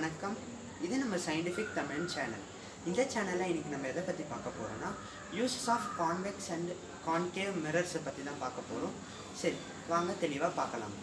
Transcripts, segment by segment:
வணக்கம் இது நம்ம சயின்டிஃபிக் தமிழ் சேனல் இந்த சேனலில் இன்றைக்கி நம்ம எதை பற்றி பார்க்க போகிறோம்னா uses of convex and concave மிரர்ஸை பற்றி தான் பார்க்க போகிறோம் சரி வாங்க தெளிவாக பார்க்கலாம்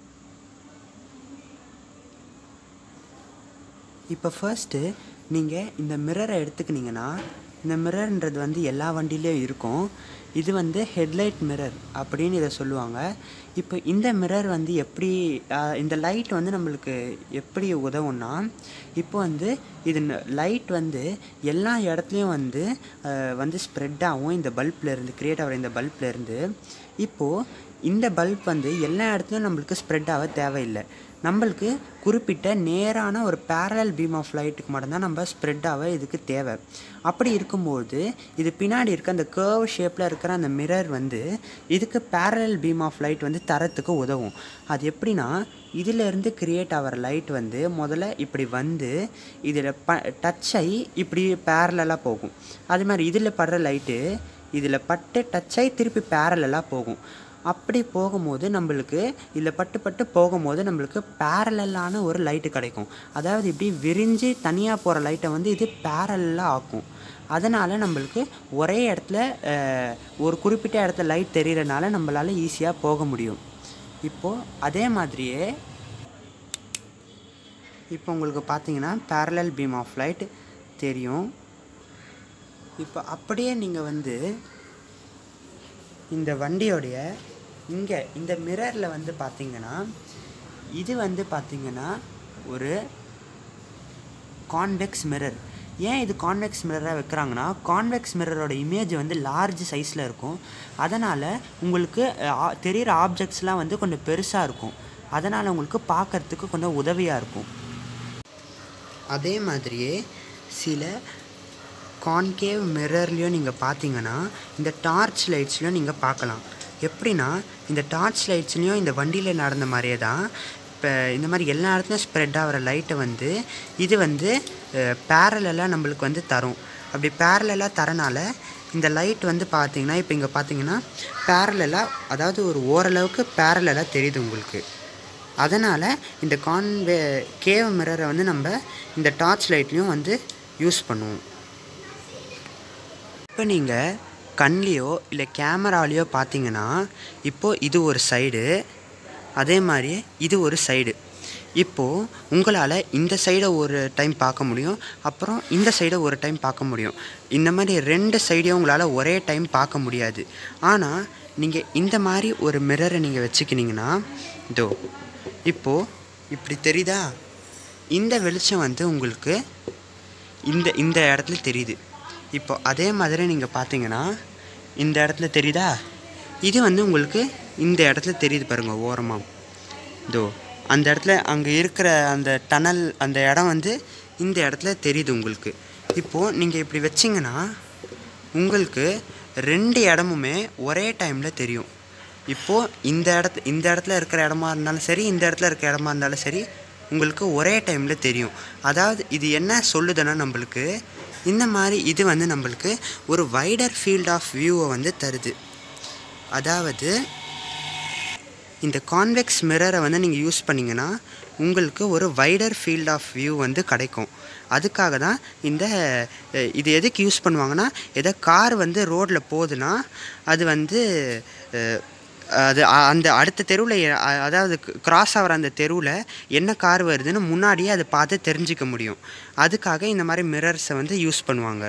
இப்போ ஃபர்ஸ்ட்டு நீங்கள் இந்த மிரரை எடுத்துக்கினீங்கன்னா இந்த மிரர்ன்றது வந்து எல்லா வண்டியிலையும் இருக்கும் இது வந்து ஹெட்லைட் மிரர் அப்படின்னு இதை சொல்லுவாங்க இப்போ இந்த மிரர் வந்து எப்படி ஆஹ், இந்த லைட் வந்து நம்மளுக்கு எப்படி உதவும்னா இப்போ வந்து இது லைட் வந்து எல்லா இடத்துலையும் வந்து ஆஹ், வந்து ஸ்ப்ரெட் ஆகும் இந்த பல்ப்ல இருந்து கிரியேட் ஆகிற இந்த பல்ப்ல இருந்து இப்போது இந்த பல்ப் வந்து எல்லா இடத்துலையும் நம்மளுக்கு ஸ்ப்ரெட் ஆக தேவையில்லை நம்மளுக்கு குறிப்பிட்ட நேரான ஒரு பேரலல் பீம் ஆஃப் லைட்டுக்கு மட்டும்தான் நம்ம ஸ்ப்ரெட் ஆக இதுக்கு தேவை அப்படி இருக்கும்போது இது பின்னாடி இருக்க அந்த கேர்வ் ஷேப்பில் இருக்கிற அந்த மிரர் வந்து இதுக்கு பேரலல் பீம் ஆஃப் லைட் வந்து தரத்துக்கு உதவும் அது எப்படின்னா இதிலேருந்து கிரியேட் ஆகிற லைட் வந்து முதல்ல இப்படி வந்து இதில் ப டச் ஆகி இப்படி பேரலாக போகும் அதே மாதிரி இதில் படுற லைட்டு இதில் பட்டு டச் ஆகி திருப்பி பேரலாக போகும் அப்படி போகும்போது நம்மளுக்கு இதில் பட்டு பட்டு போகும்போது நம்மளுக்கு பேரலான ஒரு லைட்டு கிடைக்கும் அதாவது இப்படி விரிஞ்சு தனியாக போகிற லைட்டை வந்து இது பேரலாக ஆக்கும் அதனால் நம்மளுக்கு ஒரே இடத்துல அஹ், ஒரு குறிப்பிட்ட இடத்துல லைட் தெரியறனால நம்மளால் ஈஸியாக போக முடியும் இப்போது அதே மாதிரியே இப்போ உங்களுக்கு பார்த்தீங்கன்னா பேரலல் பீம் ஆஃப் லைட் தெரியும் இப்போ அப்படியே நீங்கள் வந்து இந்த வண்டியோடைய இங்கே இந்த மிரரில் வந்து பார்த்தீங்கன்னா இது வந்து பார்த்தீங்கன்னா ஒரு கான்வெக்ஸ் மிரர் ஏன் இது கான்வெக்ஸ் மிரராக வைக்கிறாங்கன்னா கான்வெக்ஸ் மிரரோட இமேஜ் வந்து லார்ஜ் சைஸில் இருக்கும் அதனால் உங்களுக்கு அஹ், தெரியிற ஆப்ஜெக்ட்ஸ்லாம் வந்து கொஞ்சம் பெருசாக இருக்கும் அதனால் உங்களுக்கு பார்க்கறதுக்கு கொஞ்சம் உதவியாக இருக்கும் அதே மாதிரியே சில கான்கேவ் மிரர்லேயும் நீங்கள் பார்த்தீங்கன்னா இந்த டார்ச் லைட்ஸ்லையும் நீங்கள் பார்க்கலாம் எப்படின்னா இந்த டார்ச் லைட்ஸ்லேயும் இந்த வண்டியில் நடந்த மாதிரியே தான் இப்போ இந்த மாதிரி எல்லா இடத்துலையும் ஸ்ப்ரெட் ஆகிற லைட்டை வந்து இது வந்து பேரலாக நம்மளுக்கு வந்து தரும் அப்படி பேரலாக தரனால இந்த லைட் வந்து பார்த்தீங்கன்னா இப்போ இங்கே பார்த்தீங்கன்னா பேரலாக அதாவது ஒரு ஓரளவுக்கு பேரலாக தெரியுது உங்களுக்கு அதனால் இந்த கான்வே கேவ் மிரரை வந்து நம்ம இந்த டார்ச் லைட்லேயும் வந்து யூஸ் பண்ணுவோம் இப்போ நீங்கள் கண்லேயோ இல்லை கேமராலேயோ பார்த்தீங்கன்னா இப்போது இது ஒரு சைடு அதே மாதிரி இது ஒரு சைடு இப்போது உங்களால் இந்த சைடை ஒரு டைம் பார்க்க முடியும் அப்புறம் இந்த சைடை ஒரு டைம் பார்க்க முடியும் இந்த மாதிரி ரெண்டு சைடையும் உங்களால் ஒரே டைம் பார்க்க முடியாது ஆனால் நீங்கள் இந்த மாதிரி ஒரு மிரரை நீங்கள் வச்சுக்கினீங்கன்னா இதோ இப்போது இப்படி தெரியுதா இந்த வெளிச்சம் வந்து உங்களுக்கு இந்த இந்த இடத்துல தெரியுது இப்போ அதே மாதிரி நீங்கள் பார்த்தீங்கன்னா இந்த இடத்துல தெரியுதா இது வந்து உங்களுக்கு இந்த இடத்துல தெரியுது பாருங்கள் ஓரமாக இதோ அந்த இடத்துல அங்கே இருக்கிற அந்த டனல் அந்த இடம் வந்து இந்த இடத்துல தெரியுது உங்களுக்கு இப்போது நீங்கள் இப்படி வச்சிங்கன்னா உங்களுக்கு ரெண்டு இடமுமே ஒரே டைமில் தெரியும் இப்போது இந்த இடத்து இந்த இடத்துல இருக்கிற இடமா இருந்தாலும் சரி இந்த இடத்துல இருக்கிற இடமா இருந்தாலும் சரி உங்களுக்கு ஒரே டைமில் தெரியும் அதாவது இது என்ன சொல்லுதுன்னா நம்மளுக்கு இந்த மாதிரி இது வந்து நம்மளுக்கு ஒரு வைடர் ஃபீல்ட் ஆஃப் வியூவை வந்து தருது அதாவது இந்த கான்வெக்ஸ் மிரரை வந்து நீங்கள் யூஸ் பண்ணிங்கன்னா உங்களுக்கு ஒரு வைடர் ஃபீல்ட் ஆஃப் வியூ வந்து கிடைக்கும் அதுக்காக தான் இந்த அஹ், இது எதுக்கு யூஸ் பண்ணுவாங்கன்னா எதோ கார் வந்து ரோட்டில் போகுதுன்னா அது வந்து அஹ், அது அ- அந்த அடுத்த தெருவில் அதாவது கிராஸ் ஆகிற அந்த தெருவில் என்ன கார் வருதுன்னு முன்னாடியே அதை பார்த்து தெரிஞ்சுக்க முடியும் அதுக்காக இந்த மாதிரி மிரர்ஸை வந்து யூஸ் பண்ணுவாங்க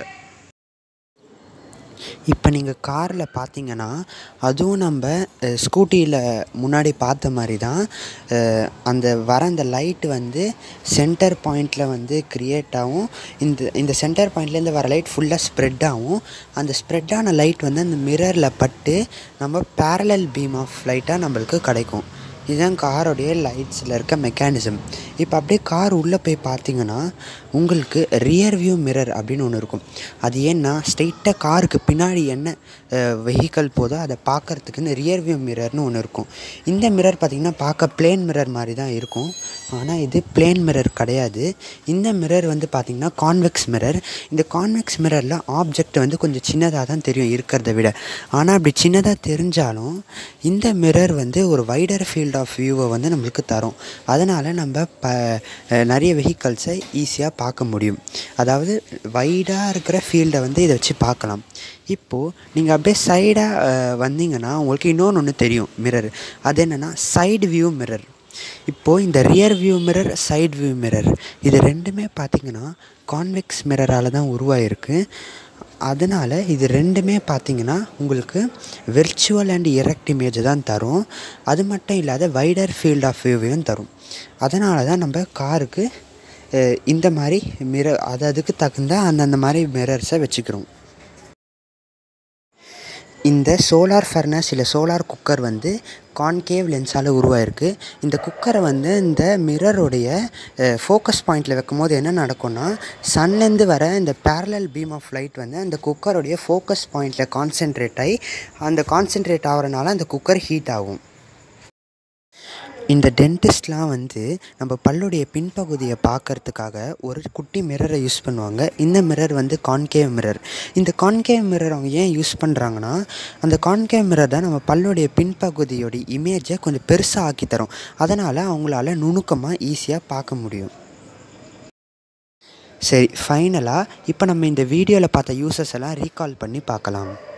இப்போ நீங்கள் காரில் பார்த்தீங்கன்னா அதுவும் நம்ம ஸ்கூட்டியில் முன்னாடி பார்த்த மாதிரி தான் அஹ், அந்த வர அந்த லைட் வந்து சென்டர் பாயிண்டில் வந்து க்ரியேட் ஆகும் இந்த இந்த சென்டர் பாயிண்ட்லேருந்து வர லைட் ஃபுல்லாக ஸ்ப்ரெட் ஆகும் அந்த ஸ்ப்ரெட் ஆன லைட் வந்து அந்த மிரரில் பட்டு நம்ம பேரலல் பீம் ஆஃப் லைட்டாக நம்மளுக்கு கிடைக்கும் இதுதான் காரோடைய லைட்ஸில் இருக்க மெக்கானிசம் இப்போ அப்படியே கார் உள்ளே போய் பார்த்தீங்கன்னா உங்களுக்கு ரியர் வியூ மிரர் அப்படின்னு ஒன்று இருக்கும் அது ஏன்னா ஸ்ட்ரெயிட்டாக காருக்கு பின்னாடி என்ன வெஹிக்கல் போதோ அதை பார்க்கறதுக்குன்னு ரியர் வியூ மிரர்னு ஒன்று இருக்கும் இந்த மிரர் பார்த்திங்கன்னா பார்க்க பிளேன் மிரர் மாதிரி தான் இருக்கும் ஆனால் இது பிளேன் மிரர் கிடையாது இந்த மிரர் வந்து பார்த்திங்கன்னா கான்வெக்ஸ் மிரர் இந்த கான்வெக்ஸ் மிரரில் ஆப்ஜெக்ட் வந்து கொஞ்சம் சின்னதாக தான் தெரியும் இருக்கிறத விட ஆனால் அப்படி சின்னதாக தெரிஞ்சாலும் இந்த மிரர் வந்து ஒரு வைடர் ஃபீல்ட் ஆஃப் வியூவை வந்து நம்மளுக்கு தரும் அதனால் நம்ம ப நிறைய வெஹிக்கல்ஸை ஈஸியாக பார்க்க முடியும் அதாவது வைடாக இருக்கிற ஃபீல்டை வந்து இதை வச்சு பார்க்கலாம் இப்போது நீங்கள் அப்படியே சைடாக வந்தீங்கன்னா உங்களுக்கு இன்னொன்று ஒன்று தெரியும் மிரர் அது என்னென்னா சைடு வியூ மிரர் இப்போது இந்த rear view mirror side view mirror இது ரெண்டுமே பார்த்திங்கன்னா கான்வெக்ஸ் மிரரால் தான் உருவாயிருக்கு அதனால் இது ரெண்டுமே பார்த்திங்கன்னா உங்களுக்கு விர்ச்சுவல் அண்ட் எரெக்ட் இமேஜ் தான் தரும் அது மட்டும் இல்லாத வைடர் ஃபீல்ட் ஆஃப் வியூவையும் தரும் அதனால தான் நம்ம காருக்கு இந்த மாதிரி மிரர் அது அதுக்கு தகுந்த அந்தந்த மாதிரி மிரர்ஸை வச்சுக்கிறோம் இந்த சோலார் ஃபர்னஸ் இல்லை சோலார் குக்கர் வந்து கான்கேவ் லென்ஸால் உருவாயிருக்கு இந்த குக்கரை வந்து இந்த மிரருடைய ஃபோக்கஸ் பாயிண்டில் வைக்கும் போது என்ன நடக்கும்னா சன்லேருந்து வர இந்த பேரலல் பீம் ஆஃப் லைட் வந்து அந்த குக்கருடைய ஃபோக்கஸ் பாயிண்டில் கான்சென்ட்ரேட் ஆகி அந்த கான்சென்ட்ரேட் ஆகிறனால அந்த குக்கர் ஹீட் ஆகும் இந்த டென்டிஸ்ட்லாம் வந்து நம்ம பல்லுடைய பின்பகுதியை பார்க்கறதுக்காக ஒரு குட்டி மிரரை யூஸ் பண்ணுவாங்க இந்த மிரர் வந்து கான்கேவ் மிரர் இந்த கான்கேவ் மிரர் அவங்க ஏன் யூஸ் பண்ணுறாங்கன்னா அந்த கான்கேவ் மிரர் தான் நம்ம பல்லுடைய பின்பகுதியோடைய இமேஜை கொஞ்சம் பெருசாக ஆக்கி தரும் அதனால் அவங்களால நுணுக்கமாக ஈஸியாக பார்க்க முடியும் சரி ஃபைனலாக இப்போ நம்ம இந்த வீடியோவில் பார்த்த யூசஸ் எல்லாம் ரீகால் பண்ணி பார்க்கலாம்